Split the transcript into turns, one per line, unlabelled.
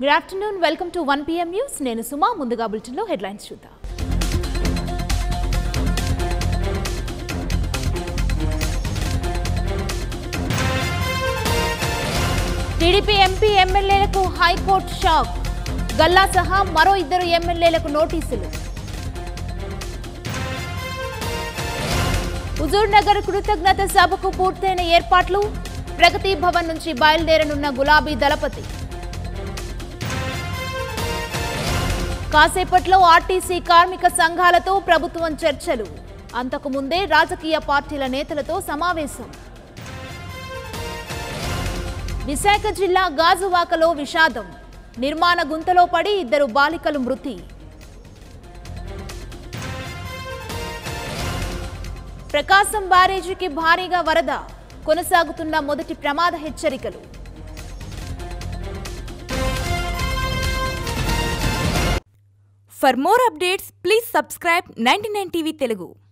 Good afternoon welcome to one PM news నేను సుమా ముందుగా బులెటిన్లో హెడ్లైన్స్ చూద్దాం టీడీపీ ఎంపీ ఎమ్మెల్యేలకు హైకోర్టు షాక్ గల్లా సహా మరో ఇద్దరు ఎమ్మెల్యేలకు నోటీసులు హుజూర్ నగర్ కృతజ్ఞత సభకు పూర్తయిన ఏర్పాట్లు ప్రగతి భవన్ నుంచి బయలుదేరనున్న గులాబీ దళపతి కాసేపట్లో ఆర్టీసీ కార్మిక సంఘాలతో ప్రభుత్వం చర్చలు అంతకుముందే రాజకీయ పార్టీల నేతలతో సమావేశం విశాఖ జిల్లా గాజువాకలో విషాదం నిర్మాణ గుంతలో పడి ఇద్దరు బాలికలు మృతి ప్రకాశం బ్యారేజీకి భారీగా వరద కొనసాగుతున్న మొదటి ప్రమాద హెచ్చరికలు
For more updates, please subscribe 99 TV Telugu.